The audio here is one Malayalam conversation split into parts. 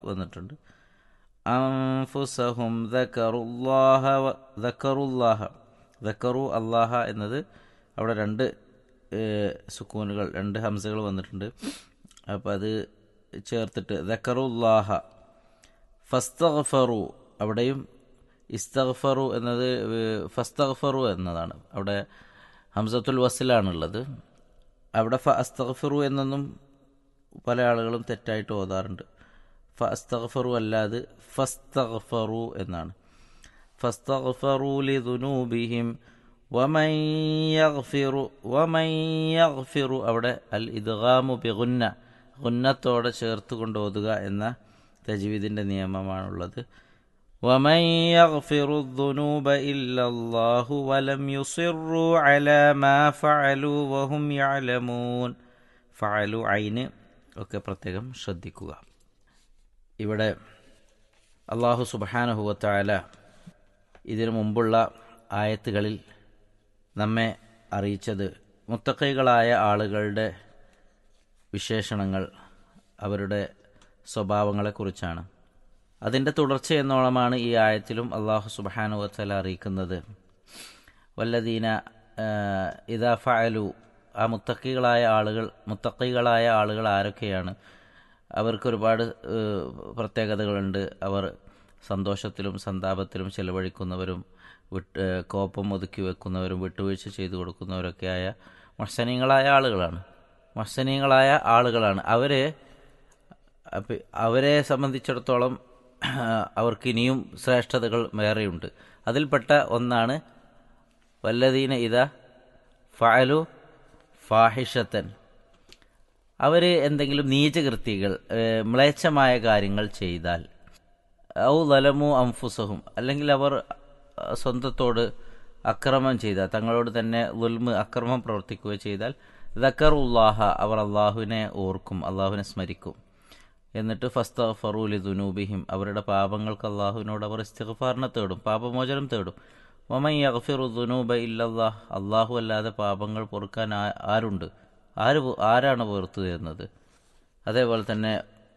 വന്നിട്ടുണ്ട് അംഫുസഹും ദക്കറുല്ലാഹ വ- ദക്കറുല്ലാഹ ദക്കറു അല്ലാഹ എന്നത് അവിടെ രണ്ട് ഏഹ്, സുക്കൂനുകൾ രണ്ട് ഹംസകൾ വന്നിട്ടുണ്ട് അപ്പോൾ അത് ചേർത്തിട്ട് ദക്കറുല്ലാഹ ഫസ്തഗ്ഫറു അവിടെയും ഇസ്തഗ്ഫറു എന്നത് ഏഹ്, ഫസ്തഗ്ഫറു എന്നതാണ് അവിടെ ഹംസത്തുൽ വസിലാണുള്ളത് അവിടെ ഫ അസ്തഗ്ഫറു എന്നൊന്നും പല ആളുകളും തെറ്റായിട്ട് ഓതാറുണ്ട് ഫ അസ്തഗ്ഫറു അല്ലാതെ ഫസ്തഗ്ഫറു എന്നാണ് ഫസ്തഗ്ഫറു ലിദുനൂബിഹിം വമൻ യഗ്ഫിറു വമൻ യഗ്ഫിറു അവിടെ അൽ ഇദ്ഗാമു ബിഗുന്ന ഗുന്നത്തോടെ ചേർത്ത് കൊണ്ട് ഓതുക എന്ന തജ്വീദിൻ്റെ നിയമമാണുള്ളത് ومن يغفر الذنوب إلا الله ولم يصروا على ما فعلوا وهم يعلمون فعلوا عين ഒക്കെ പ്രത്യേകം ശ്രദ്ധിക്കുക ഇവിടെ അള്ളാഹു സുബാനഹുവത്തായ ഇതിനു മുമ്പുള്ള ആയത്തുകളിൽ നമ്മെ അറിയിച്ചത് മുത്തക്കൈകളായ ആളുകളുടെ വിശേഷണങ്ങൾ അവരുടെ സ്വഭാവങ്ങളെക്കുറിച്ചാണ് അതിൻ്റെ തുടർച്ച എന്നോളമാണ് ഈ ആയത്തിലും അള്ളാഹു സുബാനു വത്തല അറിയിക്കുന്നത് വല്ലദീന ഇതാ ഫഅലു ആ മുത്തക്കികളായ ആളുകൾ മുത്തക്കികളായ ആളുകൾ ആരൊക്കെയാണ് അവർക്ക് ഒരുപാട് ഏഹ്, പ്രത്യേകതകളുണ്ട് അവർ സന്തോഷത്തിലും സന്താപത്തിലും ചെലവഴിക്കുന്നവരും വിട്ട് ഏഹ്, കോപം ഒതുക്കി വെക്കുന്നവരും വിട്ടുവീഴ്ച ചെയ്തു കൊടുക്കുന്നവരൊക്കെയായ മത്സനീയങ്ങളായ ആളുകളാണ് മത്സനീയങ്ങളായ ആളുകളാണ് അവരെ അപ്പൊ അവരെ സംബന്ധിച്ചിടത്തോളം അവർക്ക് ഇനിയും ശ്രേഷ്ഠതകൾ വേറെയുണ്ട് അതിൽപ്പെട്ട ഒന്നാണ് വല്ലദീന ഇത ഫഅലു ഫാഹിഷത്തൻ അവർ എന്തെങ്കിലും നീചകൃത്യങ്ങൾ ഏഹ്, മ്ലേച്ഛമായ കാര്യങ്ങൾ ചെയ്താൽ ഔ ലലമു അംഫുസഹും അല്ലെങ്കിൽ അവർ അഹ്, സ്വന്തത്തോട് അക്രമം ചെയ്താൽ തങ്ങളോട് തന്നെ ലുൽമ് അക്രമം പ്രവർത്തിക്കുകയോ ചെയ്താൽ ദക്കറുല്ലാഹ അവർ അള്ളാഹുവിനെ ഓർക്കും അള്ളാഹുവിനെ സ്മരിക്കും എന്നിട്ട് ഫസ്ത ഫറൂലി ദുനൂബിഹിം അവരുടെ പാപങ്ങൾക്ക് അള്ളാഹുവിനോട് അവർ ഇസ്തിഗ്ഫാറിനെ തേടും പാപമോചനം തേടും വമൻ യഗ്ഫിറു ദുനൂബ ഇല്ലല്ലാഹ് അള്ളാഹു അല്ലാതെ പാപങ്ങൾ പൊറുക്കാൻ ആ- ആരുണ്ട് ആര് പൊ- ആരാണ് പുറത്തു തരുന്നത് അതേപോലെ തന്നെ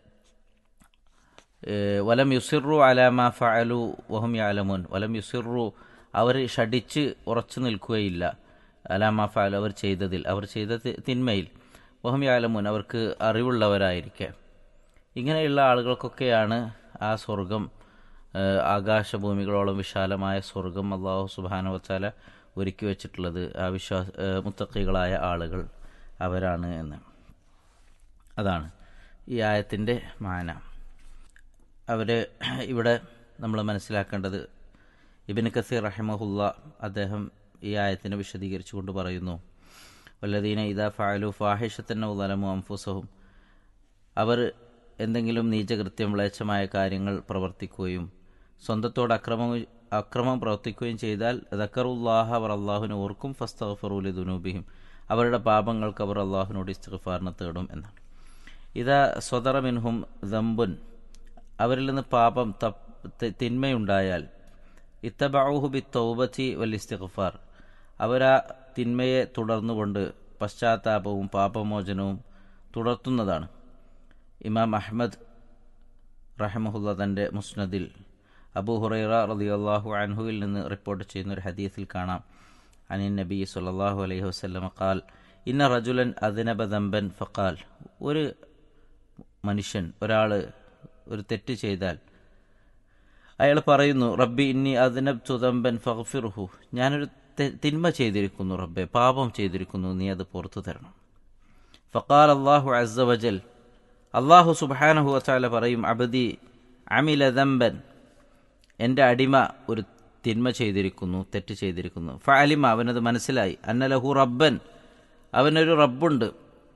ഏഹ്, വലം യുസിറു അലാമ ഫഅലു വഹും യാലമുൻ വലം യുസിറു അവർ ഷടിച്ച് ഉറച്ചു നിൽക്കുകയില്ല അലാമ ഫഅലു അവർ ചെയ്തതിൽ അവർ ചെയ്ത തി- തിന്മയിൽ വഹും യാലമുൻ അവർക്ക് അറിവുള്ളവരായിരിക്കെ ഇങ്ങനെയുള്ള ആളുകൾക്കൊക്കെയാണ് ആ സ്വർഗം ഏഹ്, ആകാശഭൂമികളോളം വിശാലമായ സ്വർഗം അള്ളാഹു സുബാന വച്ചാല ഒരുക്കി വെച്ചിട്ടുള്ളത് ആ വിശ്വാസ ഏഹ്, മുത്തക്കികളായ ആളുകൾ അവരാണ് എന്ന് അതാണ് ഈ ആയത്തിൻ്റെ മാന അവർ ഇവിടെ നമ്മൾ മനസ്സിലാക്കേണ്ടത് ഇബിൻ കസീർ റഹിമഹുല്ല അദ്ദേഹം ഈ ആയത്തിനെ വിശദീകരിച്ചുകൊണ്ട് പറയുന്നു വല്ലദീന ഇദാ ഫഅലു ഫാഹിഷത്തന്നെ ഉലമു അംഫുസഹും അവർ എന്തെങ്കിലും നീചകൃത്യം മ്ലേച്ഛമായ കാര്യങ്ങൾ പ്രവർത്തിക്കുകയും സ്വന്തത്തോട് അക്രമം അക്രമം പ്രവർത്തിക്കുകയും ചെയ്താൽ ദക്കറുല്ലാഹ അവർ അള്ളാഹുവിനെ ഓർക്കും ഫസ്തഫറൂലി ദുനൂബിഹിം അവരുടെ പാപങ്ങൾക്ക് അവർ അള്ളാഹുവിനോട് ഇസ്തിഗ്ഫാറിനെ തേടും എന്നാണ് ഇതാ സ്വതറ മിൻഹും ദമ്പുൻ അവരിൽ നിന്ന് പാപം തപ്പ് തി- തിന്മയുണ്ടായാൽ ഇത്തബാഹു ബി തൗബത്തി വൽ ഇസ്തിഗ്ഫാർ അവരാ തിന്മയെ തുടർന്നുകൊണ്ട് പശ്ചാത്താപവും പാപമോചനവും തുടർത്തുന്നതാണ് ഇമാം അഹ്മദ് റഹമുല്ല തൻ്റെ മുസ്നദിൽ അബൂ ഹുറൈറ റളിയല്ലാഹു അൻഹുവിൽ നിന്ന് റിപ്പോർട്ട് ചെയ്യുന്ന ഒരു ഹദീസിൽ കാണാം അനിൻ നബി സല്ലല്ലാഹു അലൈഹി വസല്ലമ ഖാൽ ഇന്ന റജുലൻ അദ്നബ ദമ്പൻ ഫഖാൽ ഒരു മനുഷ്യൻ ഒരാൾ ഒരു തെറ്റ് ചെയ്താൽ അയാൾ പറയുന്നു റബ്ബി ഇന്നി അദ്നബ് തുതമ്പൻ ഫഗ്ഫിർഹു ഞാനൊരു തെ- തിന്മ ചെയ്തിരിക്കുന്നു റബ്ബെ പാപം ചെയ്തിരിക്കുന്നു നീ അത് പുറത്തു തരണം ഫഖാൽ അള്ളാഹു അസ്സ വജൽ അള്ളാഹു സുബ്ഹാനഹു വതആല പറയും അബദി അമില ദമ്പൻ എൻ്റെ അടിമ ഒരു തിന്മ ചെയ്തിരിക്കുന്നു തെറ്റ് ചെയ്തിരിക്കുന്നു ഫഅലിമ അവനത് മനസ്സിലായി അന്നലഹു റബ്ബൻ അവനൊരു റബ്ബുണ്ട്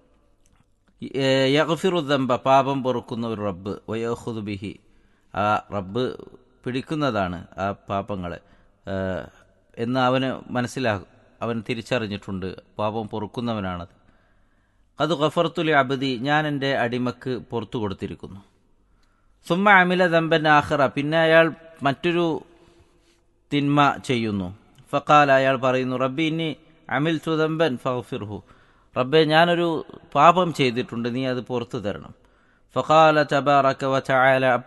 യഗ്ഫിറു ദമ്പ പാപം പൊറുക്കുന്ന ഒരു റബ്ബ് വയഹുദു ബിഹി ആ റബ്ബ് പിടിക്കുന്നതാണ് ആ പാപങ്ങളെ ഏഹ്, എന്ന് അവന് മനസ്സിലാകും അവൻ തിരിച്ചറിഞ്ഞിട്ടുണ്ട് പാപം പൊറുക്കുന്നവനാണത് അത് ഗഫർത്തുലി അബദി ഞാൻ എൻ്റെ അടിമക്ക് പുറത്തു കൊടുത്തിരിക്കുന്നു സുമ്മ അമില ദമ്പൻ ആഖറ പിന്നെ അയാൾ മറ്റൊരു തിന്മ ചെയ്യുന്നു ഫക്കാൽ അയാൾ പറയുന്നു റബ്ബി ഇനി അമിൽ സുദമ്പൻ ഫിർഹു റബ്ബെ ഞാനൊരു പാപം ചെയ്തിട്ടുണ്ട് നീ അത് പുറത്തു തരണം فقال تبارك وتعالى